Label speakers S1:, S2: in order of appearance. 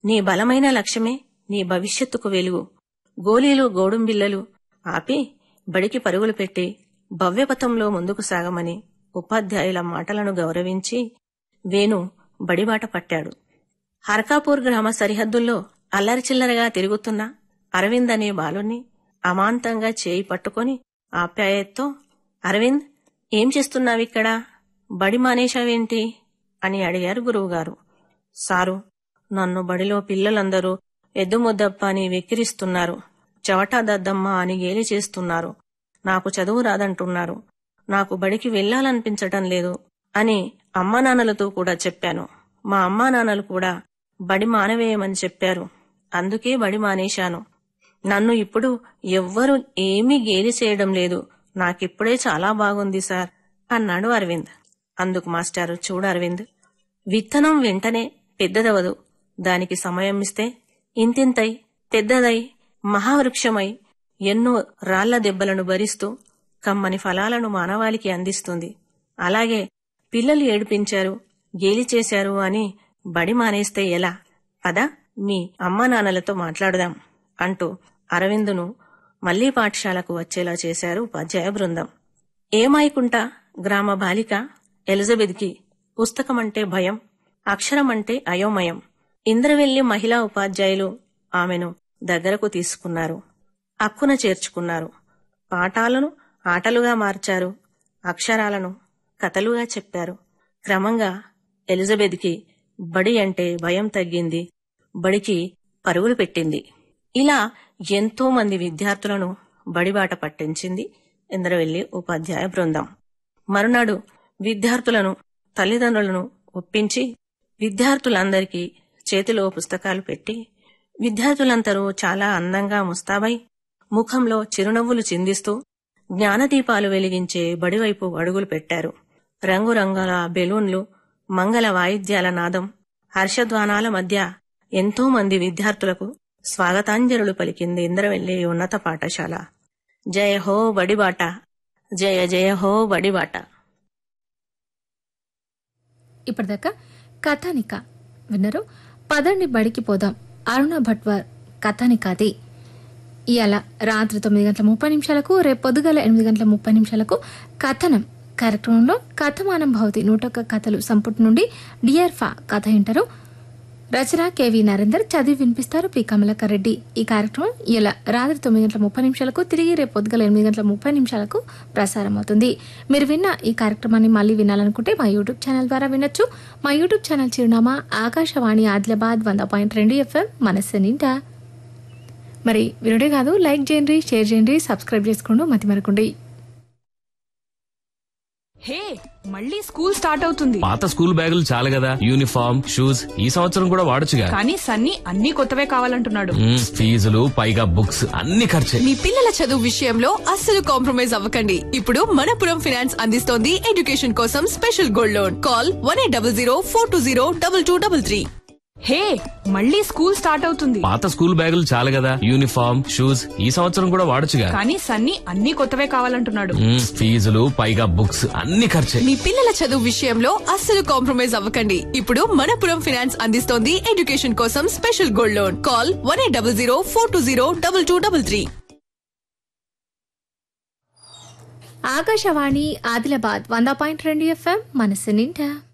S1: నీ బలమైన లక్ష్యమే నీ భవిష్యత్తుకు వెలుగు గోలీలు గోడుంబిల్లలు ఆపి బడికి పరుగులు పెట్టి భవ్యపథంలో ముందుకు సాగమని ఉపాధ్యాయుల మాటలను గౌరవించి వేణు బడిబాట పట్టాడు హర్కాపూర్ గ్రామ సరిహద్దుల్లో అల్లరిచిల్లరగా తిరుగుతున్న అరవింద్ అనే బాలుణ్ణి అమాంతంగా చేయి పట్టుకొని ఆప్యాయతతో అరవింద్ ఏం చేస్తున్నావిక్కడ బడి మానేశావేంటి అని అడిగారు గురువుగారు సారు నన్ను బడిలో పిల్లలందరూ ఎద్దుముద్దప్ప అని వెక్కిరిస్తున్నారు చవటా దద్దమ్మ అని గేలి చేస్తున్నారు నాకు చదువు రాదంటున్నారు నాకు బడికి వెళ్లాలనిపించటం లేదు అని అమ్మానాన్నలతో కూడా చెప్పాను మా అమ్మానాన్నలు కూడా బడి మానవేయమని చెప్పారు అందుకే బడి మానేశాను నన్ను ఇప్పుడు ఎవ్వరూ ఏమీ గేలి చేయడం లేదు నాకిప్పుడే చాలా బాగుంది సార్ అన్నాడు అరవింద్ అందుకు మాస్టారు చూడు అరవింద్ విత్తనం వెంటనే పెద్దదవదు దానికి సమయం ఇస్తే ఇంతింతై పెద్దదై మహావృక్షమై ఎన్నో రాళ్ల దెబ్బలను భరిస్తూ కమ్మని ఫలాలను మానవాళికి అందిస్తుంది అలాగే పిల్లలు ఏడిపించారు గేలి చేశారు అని బడి మానేస్తే ఎలా పద మీ అమ్మా నాన్నలతో మాట్లాడదాం అంటూ అరవిందును మళ్లీ పాఠశాలకు వచ్చేలా చేశారు ఉపాధ్యాయ బృందం ఏమాయకుంట గ్రామ బాలిక ఎలిజబెత్కి పుస్తకమంటే భయం అక్షరమంటే అయోమయం ఇంద్రవెల్లి మహిళా ఉపాధ్యాయులు ఆమెను దగ్గరకు తీసుకున్నారు అక్కున చేర్చుకున్నారు పాఠాలను ఆటలుగా మార్చారు అక్షరాలను కథలుగా చెప్పారు క్రమంగా ఎలిజబెత్కి బడి అంటే భయం తగ్గింది బడికి పరుగులు పెట్టింది ఇలా ఎంతో మంది విద్యార్థులను బడిబాట పట్టించింది ఇంద్రవెల్లి ఉపాధ్యాయ బృందం మరునాడు విద్యార్థులను తల్లిదండ్రులను ఒప్పించి విద్యార్థులందరికీ చేతిలో పుస్తకాలు పెట్టి విద్యార్థులందరూ చాలా అందంగా ముస్తాబై ముఖంలో చిరునవ్వులు చిందిస్తూ జ్ఞానదీపాలు వెలిగించే బడివైపు అడుగులు పెట్టారు రంగురంగుల బెలూన్లు మంగళ వాయిద్యాల నాదం హర్షధ్వానాల మధ్య ఎంతో మంది విద్యార్థులకు స్వాగతాంజలులు పలికింది ఇంద్రవెల్లి ఉన్నత పాఠశాల జయ హో బడిబాట జయ జయ హో బడిబాట
S2: ఇప్పటిదాకా కథానిక విన్నరు పదండి బడికి పోదాం అరుణ భట్వార్ కథానికాది ఇవాళ రాత్రి తొమ్మిది గంటల ముప్పై నిమిషాలకు రేపు పొద్దుగల ఎనిమిది గంటల ముప్పై నిమిషాలకు కథనం కార్యక్రమంలో కథమానం భవతి నూటొక్క కథలు సంపుటి నుండి డిఆర్ఫా కథ వింటారు రచన కెవి నరేందర్ చదివి వినిపిస్తారు పి కమలాకర్ రెడ్డి ఈ కార్యక్రమం ఇలా రాత్రి తొమ్మిది గంటల ముప్పై నిమిషాలకు తిరిగి రేపు పొద్దుగల ఎనిమిది గంటల ముప్పై నిమిషాలకు ప్రసారం అవుతుంది మీరు విన్న ఈ కార్యక్రమాన్ని మళ్ళీ వినాలనుకుంటే మా యూట్యూబ్ ఛానల్ ద్వారా వినొచ్చు మా యూట్యూబ్ ఛానల్ చిరునామా ఆకాశవాణి ఆదిలాబాద్ వంద పాయింట్ రెండు ఎఫ్ఎం మనస్సు నిండా మరి వినుడే కాదు లైక్ చేయండి షేర్ చేయండి సబ్స్క్రైబ్ చేసుకోండి మతి మరకుండి
S3: హే మళ్ళీ స్కూల్ స్టార్ట్ అవుతుంది
S4: పాత స్కూల్ బ్యాగులు చాలు కదా యూనిఫామ్ షూస్ ఈ సంవత్సరం కూడా వాడొచ్చుగా
S3: కానీ సన్నీ అన్ని కొత్తవే కావాలంటున్నాడు
S4: మ్మ్, ఫీజులు పైగా బుక్స్ అన్ని ఖర్చే
S5: మీ పిల్లల చదువు విషయంలో అస్సలు కాంప్రమైజ్ అవ్వకండి ఇప్పుడు మనపురం ఫినాన్స్ అందిస్తోంది ఎడ్యుకేషన్ కోసం special gold loan call one eight double zero four two zero double two double three
S3: hey మళ్ళీ స్కూల్ స్టార్ట్ అవుతుంది
S4: పాత స్కూల్ బ్యాగులు చాలు కదా యూనిఫామ్ షూస్ ఈ సంవత్సరం కూడా వాడొచ్చుగా
S3: కానీ సన్నీ అన్ని కొత్తవే కావాలంటున్నాడు
S4: మ్మ్, ఫీజులు పైగా బుక్స్ అన్ని ఖర్చే
S5: మీ పిల్లల చదువు విషయంలో అస్సలు కాంప్రమైజ్ అవ్వకండి ఇప్పుడు మనపురం ఫినాన్స్ అందిస్తోంది ఎడ్యుకేషన్ కోసం special gold loan call one eight double zero four two zero double two double three
S2: Akashvani Adilabad వంద పాయింట్ రెండు ఎఫ్ఎం మనసు నిండా